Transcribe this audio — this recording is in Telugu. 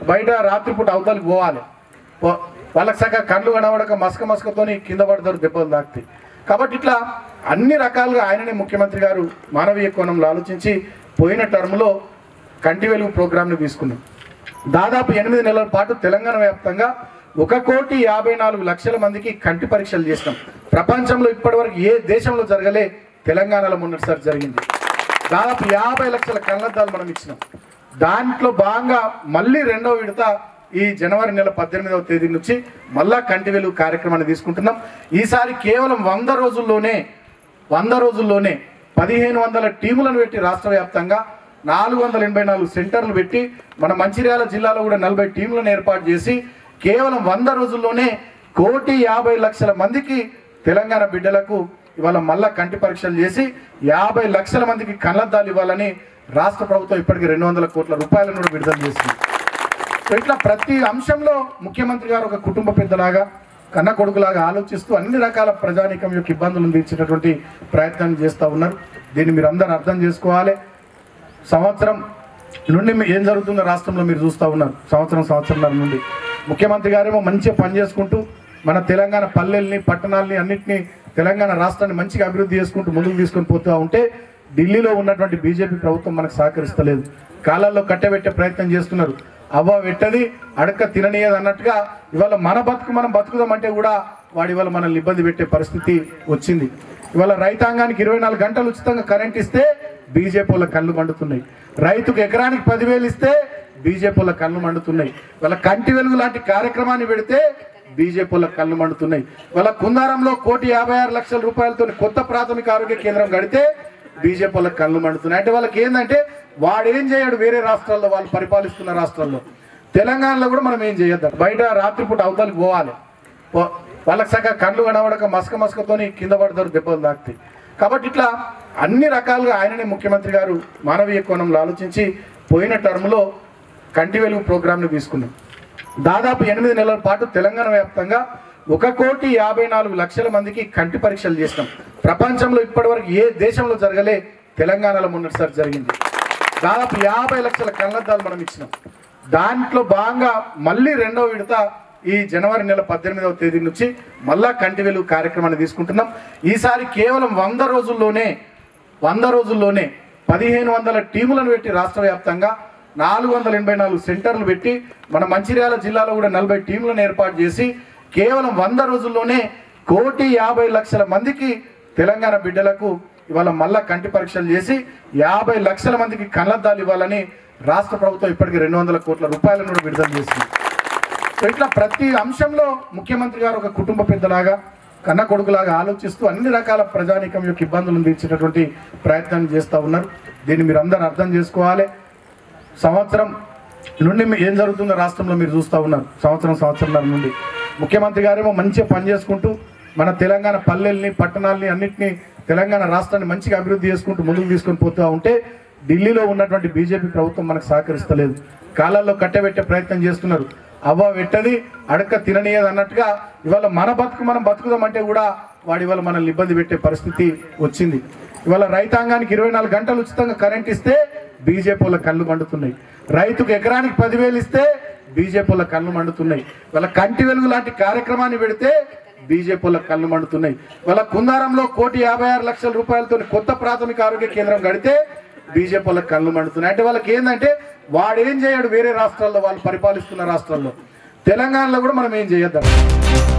బయట రాత్రిపూట అవతలికి పోవాలి పో- వాళ్ళకి సగ కళ్ళు కనబడక మసక మసకతోని కింద పడతారు దెబ్బలు తాకుతాయి కాబట్టి ఇట్లా అన్ని రకాలుగా ఆయననే ముఖ్యమంత్రి గారు మానవీయ కోణంలో ఆలోచించి పోయిన టర్మ్లో కంటి వెలుగు ప్రోగ్రామ్ని తీసుకున్నాం దాదాపు ఎనిమిది నెలల పాటు తెలంగాణ వ్యాప్తంగా ఒక కోటి యాభై నాలుగు లక్షల మందికి కంటి పరీక్షలు చేసినాం ప్రపంచంలో ఇప్పటివరకు ఏ దేశంలో జరగలే తెలంగాణలో మొన్నటిసారి జరిగింది దాదాపు యాభై లక్షల కళ్ళద్దాలు మనం ఇచ్చినాం దాంట్లో భాగంగా మళ్ళీ రెండో విడత ఈ జనవరి నెల పద్దెనిమిదవ తేదీ నుంచి మళ్ళా కంటి వెలుగు కార్యక్రమాన్ని తీసుకుంటున్నాం ఈసారి కేవలం వంద రోజుల్లోనే వంద రోజుల్లోనే పదిహేను వందల టీములను పెట్టి రాష్ట్ర వ్యాప్తంగా నాలుగు వందల ఎనభై నాలుగు సెంటర్లు పెట్టి మన మంచిర్యాల జిల్లాలో కూడా నలభై టీములను ఏర్పాటు చేసి కేవలం వంద రోజుల్లోనే కోటి యాభై లక్షల మందికి తెలంగాణ బిడ్డలకు ఇవాళ మళ్ళా కంటి పరీక్షలు చేసి యాభై లక్షల మందికి కళ్ళద్దాలు ఇవ్వాలని రాష్ట్ర ప్రభుత్వం ఇప్పటికి రెండు వందల కోట్ల రూపాయలను కూడా విడుదల చేసింది సో ఇట్లా ప్రతి అంశంలో ముఖ్యమంత్రి గారు ఒక కుటుంబ పెద్దలాగా కన్న కొడుకులాగా ఆలోచిస్తూ అన్ని రకాల ప్రజానీకం యొక్క ఇబ్బందులను తీర్చేటటువంటి ప్రయత్నం చేస్తూ ఉన్నారు దీన్ని మీరు అందరూ అర్థం చేసుకోవాలి సంవత్సరం నుండి మీ- ఏం జరుగుతుందో రాష్ట్రంలో మీరు చూస్తూ ఉన్నారు సంవత్సరం సంవత్సరంన్నర నుండి ముఖ్యమంత్రి గారేమో మంచిగా పనిచేసుకుంటూ మన తెలంగాణ పల్లెల్ని పట్టణాలని అన్నింటినీ తెలంగాణ రాష్ట్రాన్ని మంచిగా అభివృద్ధి చేసుకుంటూ ముందుకు తీసుకొని పోతూ ఉంటే ఢిల్లీలో ఉన్నటువంటి బీజేపీ ప్రభుత్వం మనకు సహకరిస్తలేదు కాలాల్లో కట్టబెట్టే ప్రయత్నం చేస్తున్నారు అవ్వ పెట్టది అడక్క తిననీయదు అన్నట్టుగా ఇవాళ మన బతుకు మనం బతుకుదామంటే కూడా వాడు ఇవాళ మనల్ని ఇబ్బంది పెట్టే పరిస్థితి వచ్చింది ఇవాళ రైతాంగానికి ఇరవై నాలుగు గంటలు ఉచితంగా కరెంట్ ఇస్తే బీజేపీ వాళ్ళ కళ్ళు మండుతున్నాయి రైతుకు ఎకరానికి పదివేలు ఇస్తే బీజేపీ వాళ్ళ కళ్ళు మండుతున్నాయి వాళ్ళ కంటి వెలుగు లాంటి కార్యక్రమాన్ని పెడితే బీజేపీ వాళ్ళ కళ్ళు మండుతున్నాయి వాళ్ళ కుందారంలో కోటి యాభై ఆరు లక్షల రూపాయలతో కొత్త ప్రాథమిక ఆరోగ్య కేంద్రం కడితే బీజేపీ వాళ్ళకి కళ్ళు మండుతున్నాయి అంటే వాళ్ళకి ఏంటంటే వాడు ఏం చేయడు వేరే రాష్ట్రాల్లో వాళ్ళు పరిపాలిస్తున్న రాష్ట్రాల్లో తెలంగాణలో కూడా మనం ఏం చేయొద్దాం బయట రాత్రిపూట అవతలికి పోవాలి పో- వాళ్ళకి సగ కళ్ళు కనబడక మసక మసకతోని కింద పడతారు దెబ్బలు తాకుతాయి కాబట్టి ఇట్లా అన్ని రకాలుగా ఆయననే ముఖ్యమంత్రి గారు మానవీయ కోణంలో ఆలోచించి పోయిన టర్మ్లో కంటి వెలుగు ప్రోగ్రామ్ని తీసుకున్నాం దాదాపు ఎనిమిది నెలల పాటు తెలంగాణ వ్యాప్తంగా ఒక కోటి యాభై నాలుగు లక్షల మందికి కంటి పరీక్షలు చేసినాం ప్రపంచంలో ఇప్పటివరకు ఏ దేశంలో జరగలే తెలంగాణలో మొన్నటిసారి జరిగింది దాదాపు యాభై లక్షల కళ్ళద్దాలు మనం ఇచ్చినాం దాంట్లో భాగంగా మళ్ళీ రెండో విడత ఈ జనవరి నెల పద్దెనిమిదవ తేదీ నుంచి మళ్ళా కంటి వెలుగు కార్యక్రమాన్ని తీసుకుంటున్నాం ఈసారి కేవలం వంద రోజుల్లోనే వంద రోజుల్లోనే పదిహేను వందల టీములను పెట్టి రాష్ట్ర వ్యాప్తంగా నాలుగు వందల ఎనభై నాలుగు సెంటర్లు పెట్టి మన మంచిర్యాల జిల్లాలో కూడా నలభై టీములను ఏర్పాటు చేసి కేవలం వంద రోజుల్లోనే కోటి యాభై లక్షల మందికి తెలంగాణ బిడ్డలకు ఇవాళ మళ్ళా కంటి పరీక్షలు చేసి యాభై లక్షల మందికి కళ్ళద్దాలు ఇవ్వాలని రాష్ట్ర ప్రభుత్వం ఇప్పటికి రెండు వందల కోట్ల రూపాయలను కూడా విడుదల చేసింది సో ఇట్లా ప్రతి అంశంలో ముఖ్యమంత్రి గారు ఒక కుటుంబ పెద్దలాగా కన్న కొడుకులాగా ఆలోచిస్తూ అన్ని రకాల ప్రజానీకం యొక్క ఇబ్బందులను తీర్చేటటువంటి ప్రయత్నం చేస్తూ ఉన్నారు దీన్ని మీరు అందరూ అర్థం చేసుకోవాలి సంవత్సరం నుండి మీ- ఏం జరుగుతుందో రాష్ట్రంలో మీరు చూస్తూ ఉన్నారు సంవత్సరం సంవత్సరంన్నర నుండి ముఖ్యమంత్రి గారేమో మంచిగా పనిచేసుకుంటూ మన తెలంగాణ పల్లెల్ని పట్టణాలని అన్నింటినీ తెలంగాణ రాష్ట్రాన్ని మంచిగా అభివృద్ధి చేసుకుంటూ ముందుకు తీసుకొని పోతూ ఉంటే ఢిల్లీలో ఉన్నటువంటి బీజేపీ ప్రభుత్వం మనకు సహకరిస్తలేదు కాలాల్లో కట్టబెట్టే ప్రయత్నం చేస్తున్నారు అవ్వ పెట్టది అడక్క తిననీయదు అన్నట్టుగా ఇవాళ మన బతుకు మనం బతుకుదామంటే కూడా వాడు ఇవాళ మనల్ని ఇబ్బంది పెట్టే పరిస్థితి వచ్చింది ఇవాళ రైతాంగానికి ఇరవై నాలుగు గంటలు ఉచితంగా కరెంట్ ఇస్తే బీజేపీ వాళ్ళ కళ్ళు మండుతున్నాయి రైతుకు ఎకరానికి పదివేలు ఇస్తే బీజేపీ వాళ్ళ కళ్ళు మండుతున్నాయి వాళ్ళ కంటి వెలుగు లాంటి కార్యక్రమాన్ని పెడితే బీజేపీ వాళ్ళ కళ్ళు మండుతున్నాయి వాళ్ళ కుందారంలో కోటి యాభై ఆరు లక్షల రూపాయలతో కొత్త ప్రాథమిక ఆరోగ్య కేంద్రం కడితే బీజేపీ వాళ్ళకి కళ్ళు మండుతున్నాయి అంటే వాళ్ళకి ఏంటంటే వాడు ఏం చేయడు వేరే రాష్ట్రాల్లో వాళ్ళు పరిపాలిస్తున్న రాష్ట్రాల్లో తెలంగాణలో కూడా మనం ఏం చేయొద్దాం